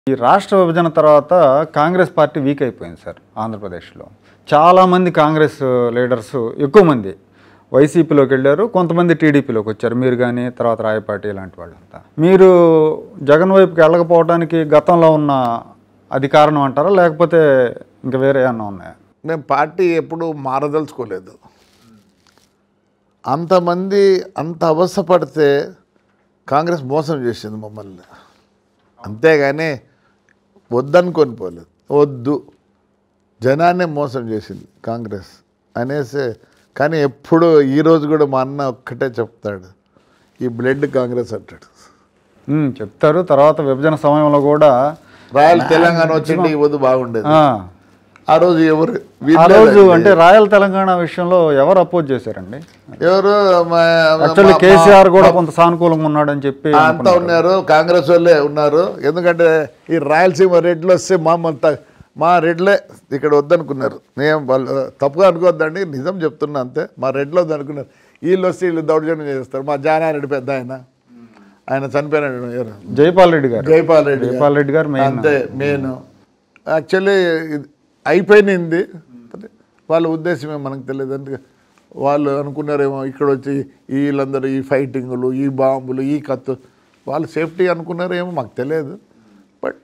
ఈ రాష్ట్ర విభజన తర్వాత కాంగ్రెస్ పార్టీ వీక్ అయిపోయింది సార్ ఆంధ్రప్రదేశ్లో చాలామంది కాంగ్రెస్ లీడర్స్ ఎక్కువ మంది వైసీపీలోకి వెళ్ళారు కొంతమంది టీడీపీలోకి వచ్చారు మీరు కానీ తర్వాత రాయపాటి ఇలాంటి వాళ్ళంతా మీరు జగన్ వైపుకి వెళ్ళకపోవడానికి గతంలో ఉన్న అది కారణం అంటారా లేకపోతే ఇంకా వేరే ఏమన్నా ఉన్నాయా మేము పార్టీ ఎప్పుడు మారదలుచుకోలేదు అంతమంది అంత అవస్థపడితే కాంగ్రెస్ మోసం చేసింది మమ్మల్ని అంతేగాని వద్దనుకొని పోలేదు వద్దు జనాన్నే మోసం చేసింది కాంగ్రెస్ అనేసి కానీ ఎప్పుడు ఈరోజు కూడా మా అన్న ఒక్కటే చెప్తాడు ఈ బ్లడ్ కాంగ్రెస్ అంటాడు ఉమ్, చెప్తారు తర్వాత విభజన సమయంలో కూడా రాయల్ తెలంగాణ వచ్చింటే ఈ వద్దు బాగుండేది ఆ, ఆ రోజు ఎవరు ఆ వీళ్ళే రోజు అంటే రాయల్ తెలంగాణ విషయంలో ఎవరు అపోజ్ చేశారండి ఎవరు మా- యాక్చువల్లీ మా- కేసీఆర్ కూడా కొంత సానుకూలంగా ఉన్నాడని చెప్పి అంతా ఉన్నారు కాంగ్రెస్ వాళ్ళే ఉన్నారు ఎందుకంటే ఈ రాయలసీమ రెడ్లు వస్తే మా అంతా మా రెడ్లే ఇక్కడ వద్దనుకున్నారు నేను వాళ్ళు తప్పుగా అనుకోవద్దండి నిజం చెప్తున్నా అంతే మా రెడ్లు వద్దనుకున్నారు వీళ్ళు వస్తే వీళ్ళు దౌర్జన్యం చేస్తారు మా జానారెడ్డి పెద్ద ఆయన ఆయన చనిపోయినాడు ఎవరు జైపాల్ రెడ్డి గారు జైపాల్ రెడ్డి గారు. జైపాల్ రెడ్డి గారు మెయిన్ అంతే మెయిన్ యాక్చువల్లీ అయిపోయింది వాళ్ళ ఉద్దేశమే మనకు తెలియదు అందుకే వాళ్ళు అనుకున్నారేమో ఇక్కడ వచ్చి వీళ్ళందరూ ఈ ఫైటింగులు ఈ బాంబులు ఈ కత్తు వాళ్ళు సేఫ్టీ అనుకున్నారేమో మాకు తెలియదు బట్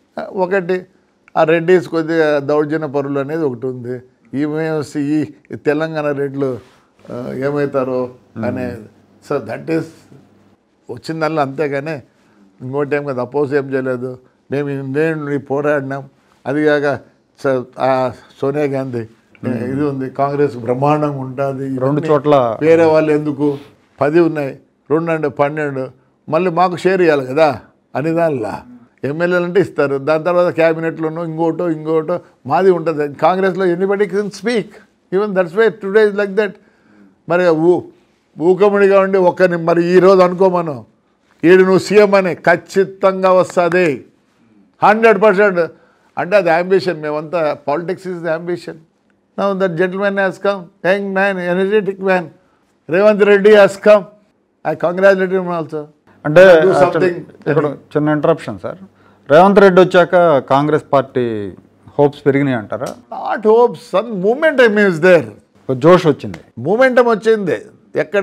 ఒకటి ఆ రెడ్డిస్ కొద్దిగా దౌర్జన్య పరులు అనేది ఒకటి ఉంది ఈమె వచ్చి ఈ తెలంగాణ రెడ్లు ఆ, ఏమవుతారో అనేది సో దట్ ఈస్ వచ్చిందల్లా అంతేగాని ఇంకోటి ఏం కదా అపోజ్ ఏం చేయలేదు మేము నేను పోరాడినాం అది కాక స- ఆ సోనియా గాంధీ ఇది ఉంది కాంగ్రెస్ బ్రహ్మాండంగా ఉంటుంది రెండు చోట్ల వేరే వాళ్ళు ఎందుకు పది ఉన్నాయి రెండు అంటే పన్నెండు మళ్ళీ మాకు షేర్ ఇవ్వాలి కదా అని దానిలా ఎమ్మెల్యేలు అంటే ఇస్తారు దాని తర్వాత క్యాబినెట్లోనూ ఇంకోటో ఇంకోటో మాది ఉంటుంది కాంగ్రెస్లో anybody can speak even that's way today is like that మరి ఊ ఊకముడిగా ఉండి ఒక్కరిని మరి ఈరోజు అనుకోమను ఈడు నువ్వు సీఎం అని ఖచ్చితంగా వస్తుంది హండ్రెడ్ పర్సెంట్ అంటే అది అంబిషన్ మేమంతా politics is the ambition now that gentleman has come young man energetic man Revanth Reddy has come I congratulate him also అంటే Do actually something. ఇక్కడ చిన్న ఇంటరప్షన్ సార్ రేవంత్ రెడ్డి వచ్చాక కాంగ్రెస్ పార్టీ హోప్స్ పెరిగినాయి అంటారా not hope some moment means there ఒక జోష్ వచ్చింది momentum వచ్చింది ఎక్కడ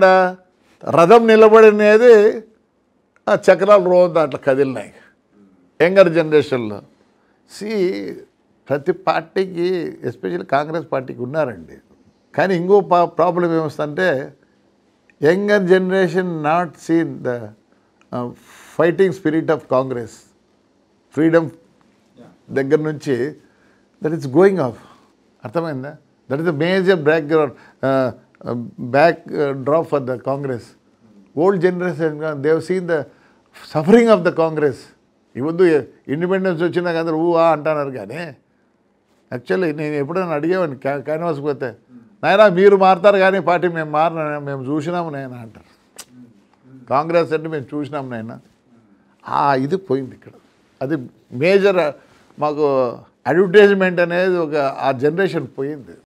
రథం నిలబడినది ఆ చక్రాలు రోజు అట్లా కదిలినాయి యంగర్ జనరేషన్లో సి ప్రతి పార్టీకి ఎస్పెషల్లీ కాంగ్రెస్ పార్టీకి ఉన్నారండి కానీ ఇంకో ప్రాబ్లం ఏమొస్తుందంటే younger generation not seen the fighting spirit of Congress freedom దగ్గర నుంచి దట్ ఈస్ గోయింగ్ ఆఫ్ అర్థమైందా that is the major background backdrop for the Congress old generation they've seen the suffering of the Congress ఈ ముందు independence వచ్చినాక అందరూ ఊ ఆ అంటున్నారు కానీ యాక్చువల్లీ నేను ఎప్పుడైనా అడిగేవాడిని క్యా క్యాన్వాస్ పోతే నాయనా మీరు మారుతారు కానీ పార్టీ మేము మారిన మేము చూసినాము నాయన అంటారు కాంగ్రెస్ అంటే మేము చూసినాం నాయన ఆ ఇది పోయింది ఇక్కడ అది మేజర్ మాకు అడ్వర్టైజ్మెంట్ అనేది ఒక ఆ జనరేషన్ పోయింది